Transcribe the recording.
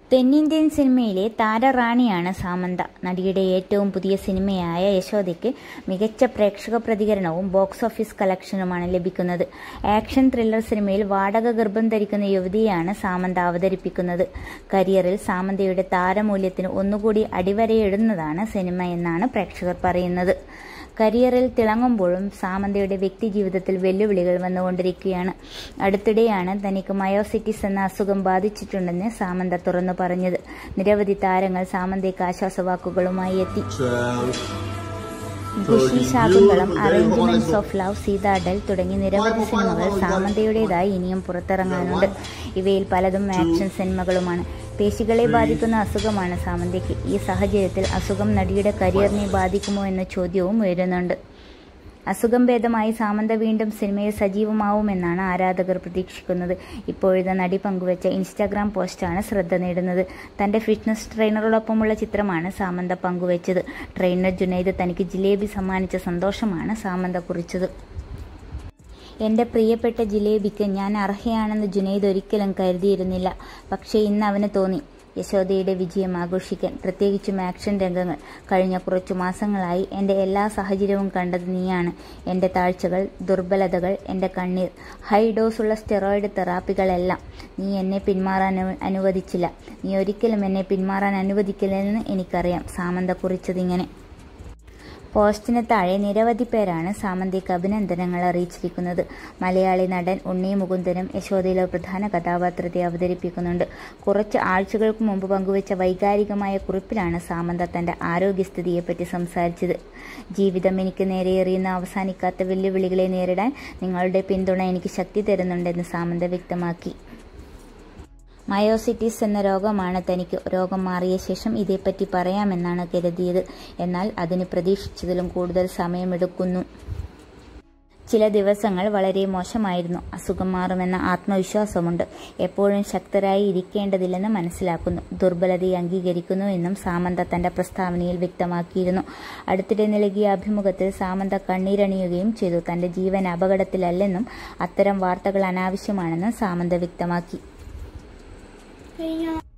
തെന്നിന്ത്യൻ സിനിമയിലെ താരറാണിയാണ് സാമന്ത നടിയുടെ ഏറ്റവും പുതിയ സിനിമയായ യശോദയ്ക്ക് മികച്ച പ്രേക്ഷക പ്രതികരണവും ബോക്സ് ഓഫീസ് കളക്ഷനുമാണ് ലഭിക്കുന്നത് ആക്ഷൻ ത്രില്ലർ സിനിമയിൽ വാടക ഗർഭം ധരിക്കുന്ന യുവതിയാണ് സാമന്ത അവതരിപ്പിക്കുന്നത് കരിയറിൽ സാമന്തയുടെ താരമൂല്യത്തിന് ഒന്നുകൂടി അടിവരയിടുന്നതാണ് സിനിമ എന്നാണ് പ്രേക്ഷകർ പറയുന്നത് കരിയറിൽ തിളങ്ങുമ്പോഴും സാമന്തയുടെ വ്യക്തിജീവിതത്തിൽ വെല്ലുവിളികൾ വന്നുകൊണ്ടിരിക്കുകയാണ് അടുത്തിടെയാണ് തനിക്ക് മയോസിറ്റിസ് എന്ന അസുഖം ബാധിച്ചിട്ടുണ്ടെന്ന് സാമന്ത തുറന്നു പറഞ്ഞത് നിരവധി താരങ്ങൾ സാമന്തയ്ക്ക് ആശ്വാസവാക്കുകളുമായി എത്തി Kushi Shaakuntalam arrangements of love Citadel തുടങ്ങി നിരവധി സിനിമകൾ സാമന്തയുടേതായി ഇനിയും പുറത്തിറങ്ങാനുണ്ട് ഇവയിൽ പലതും ആക്ഷൻ സിനിമകളുമാണ് പേശികളെ ബാധിക്കുന്ന അസുഖമാണ് സാമന്തയ്ക്ക് ഈ സാഹചര്യത്തിൽ അസുഖം നടിയുടെ കരിയറിനെ ബാധിക്കുമോ എന്ന ചോദ്യവും ഉയരുന്നുണ്ട് അസുഖം ഭേദമായി സാമന്ത വീണ്ടും സിനിമയിൽ സജീവമാവുമെന്നാണ് ആരാധകർ പ്രതീക്ഷിക്കുന്നത് ഇപ്പോഴത്തെ നടി പങ്കുവച്ച ഇൻസ്റ്റാഗ്രാം പോസ്റ്റാണ് ശ്രദ്ധ നേടുന്നത് തന്റെ ഫിറ്റ്നസ് ട്രെയിനറോടൊപ്പമുള്ള ചിത്രമാണ് സാമന്ത പങ്കുവച്ചത് ട്രെയിനർ ജുനൈദ് തനിക്ക് ജിലേബി സമ്മാനിച്ച സന്തോഷമാണ് സാമന്ത കുറിച്ചത് എന്റെ പ്രിയപ്പെട്ട ജിലേബിക്ക് ഞാൻ അർഹയാണെന്ന് ജുനൈദ് ഒരിക്കലും കരുതിയിരുന്നില്ല പക്ഷേ ഇന്ന് അവന് തോന്നി യശോദയുടെ വിജയം ആഘോഷിക്കാൻ പ്രത്യേകിച്ചും ആക്ഷൻ രംഗങ്ങൾ കഴിഞ്ഞ കുറച്ചു മാസങ്ങളായി എൻ്റെ എല്ലാ സാഹചര്യവും കണ്ടത് നീയാണ് എൻ്റെ താഴ്ചകൾ ദുർബലതകൾ എൻ്റെ കണ്ണീർ ഹൈ ഡോസുള്ള സ്റ്റെറോയിഡ് തെറാപ്പികളെല്ലാം നീ എന്നെ പിന്മാറാൻ അനുവദിച്ചില്ല നീ ഒരിക്കലും എന്നെ പിന്മാറാൻ അനുവദിക്കില്ലെന്ന് എനിക്കറിയാം സാമന്ത കുറിച്ചതിങ്ങനെ പോസ്റ്റിന് താഴെ നിരവധി പേരാണ് സാമന്തയ്ക്ക് അഭിനന്ദനങ്ങൾ അറിയിച്ചിരിക്കുന്നത് മലയാളി നടൻ ഉണ്ണി മുകുന്ദനും യശോദയിലെ പ്രധാന കഥാപാത്രത്തെ അവതരിപ്പിക്കുന്നുണ്ട് കുറച്ച് ആഴ്ചകൾക്ക് മുമ്പ് പങ്കുവച്ച വൈകാരികമായ കുറിപ്പിലാണ് സാമന്ത തന്റെ ആരോഗ്യസ്ഥിതിയെപ്പറ്റി സംസാരിച്ചത് ജീവിതം എനിക്ക് നേരെ എറിയുന്ന അവസാനിക്കാത്ത വെല്ലുവിളികളെ നേരിടാൻ നിങ്ങളുടെ പിന്തുണ എനിക്ക് ശക്തി തരുന്നുണ്ടെന്ന് സാമന്ത വ്യക്തമാക്കി മയോസിറ്റിസ് എന്ന രോഗമാണ് തനിക്ക് രോഗം മാറിയ ശേഷം ഇതേപ്പറ്റി പറയാമെന്നാണ് കരുതിയത് എന്നാൽ അതിന് പ്രതീക്ഷിച്ചതിലും കൂടുതൽ സമയമെടുക്കുന്നു ചില ദിവസങ്ങൾ വളരെ മോശമായിരുന്നു അസുഖം മാറുമെന്ന ആത്മവിശ്വാസമുണ്ട് എപ്പോഴും ശക്തരായി ഇരിക്കേണ്ടതില്ലെന്ന് മനസ്സിലാക്കുന്നു ദുർബലതയെ അംഗീകരിക്കുന്നു എന്നും സാമന്ത തന്റെ പ്രസ്താവനയിൽ വ്യക്തമാക്കിയിരുന്നു അടുത്തിടെ നൽകിയ അഭിമുഖത്തിൽ സാമന്ത കണ്ണീരണിയുകയും ചെയ്തു തന്റെ ജീവൻ അപകടത്തിലല്ലെന്നും അത്തരം വാർത്തകൾ അനാവശ്യമാണെന്നും സാമന്ത വ്യക്തമാക്കി കഴിഞ്ഞ